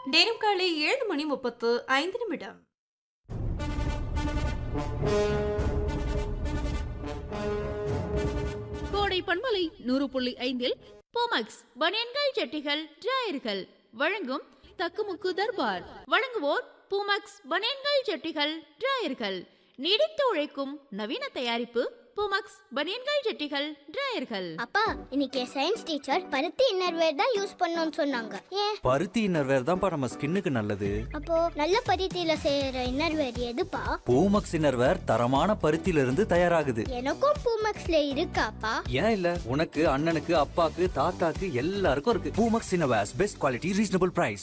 நேரம் காலை ஏழு மணி முப்பத்து ஐந்து நிமிடம் கோடை பண்பலை நூறு புள்ளி ஐந்தில் போமக்ஸ் பனியன்கள் ஜட்டிகள் டிராயர்கள் வழங்கும் தக்குமுக்கு தர்பார் வழங்குவோர் பூமக்ஸ் பனியன்கள் ஜட்டிகள் டிராயர்கள் நீடித்து உழைக்கும் நவீன தயாரிப்பு பூமக்ஸ் பனியன்கள் ஜட்டிகள் டிராயர்கள் அப்பா இன்னைக்கு சயின்ஸ் டீச்சர் பருத்தி இன்னர்வேர் தான் யூஸ் பண்ணணும்னு சொன்னாங்க ஏன் பருத்தி இன்னர்வேர் தான்ப்பா நம்ம ஸ்கின்னுக்கு நல்லது அப்போ நல்ல பருத்தியில செய்யற இன்னர்வேர் எதுப்பா பூமக்ஸ் இன்னர்வேர் தரமான பருத்தியில இருந்து தயாராகுது எனக்கும் பூமக்ஸ்ல இருக்காப்பா ஏன் இல்ல உனக்கு அண்ணனுக்கு அப்பாக்கு தாத்தாக்கு எல்லாருக்கும் இருக்கு Poomex innerwears best quality reasonable price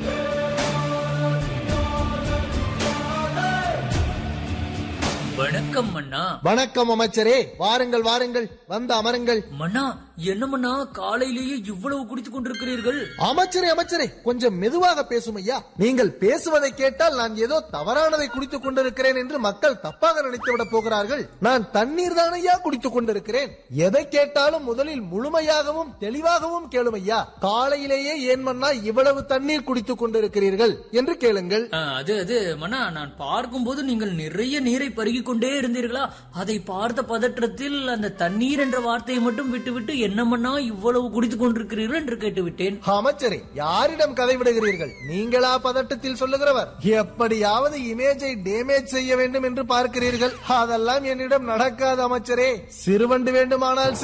வணக்கம் மன்னா வணக்கம் அமைச்சரே வாருங்கள் வாருங்கள் வந்து அமருங்கள் மன்னா என்ன மன்னா காலையிலேயே இவ்வளவு குடித்துக் கொண்டிருக்கிறீர்கள் அமைச்சரே அமைச்சரே கொஞ்சம் மெதுவாக பேசும் ஐயா நீங்கள் பேசுவதை கேட்டால் நான் ஏதோ தவறானதை குடித்துக் கொண்டிருக்கிறேன் என்று மக்கள் தப்பாக நினைத்து விட போகிறார்கள் நான் தண்ணீர் தான் ஐயா குடித்துக் கொண்டிருக்கிறேன் எதை கேட்டாலும் முதலில் முழுமையாகவும் தெளிவாகவும் கேளும் ஐயா காலையிலேயே ஏன் மன்னா இவ்வளவு தண்ணீர் குடித்துக் கொண்டிருக்கிறீர்கள் என்று கேளுங்கள் ஆ, அது அது மன்னா நான் பார்க்கும்போது நீங்கள் நிறைய நீரை பருகிக் கொண்டே இருந்தீர்களா அதை பார்த்த பதற்றத்தில் அந்த தண்ணீர் என்ற வார்த்தையை மட்டும் விட்டுவிட்டு என்ன மன்னா இவ்வளவு குடித்துக் கொண்டிருக்கிறீர்கள் என்று கேட்டுவிட்டேன் அமைச்சரே யாரிடம் கதை விடுகிறீர்கள் நீங்களா பதட்டத்தில் சொல்லுகிறவர் எப்படியாவது இமேஜை டேமேஜ் செய்ய வேண்டும் என்று பார்க்கிறீர்கள் அதெல்லாம் என்னிடம் நடக்காது அமைச்சரே சிறுவண்டு வேண்டுமானால்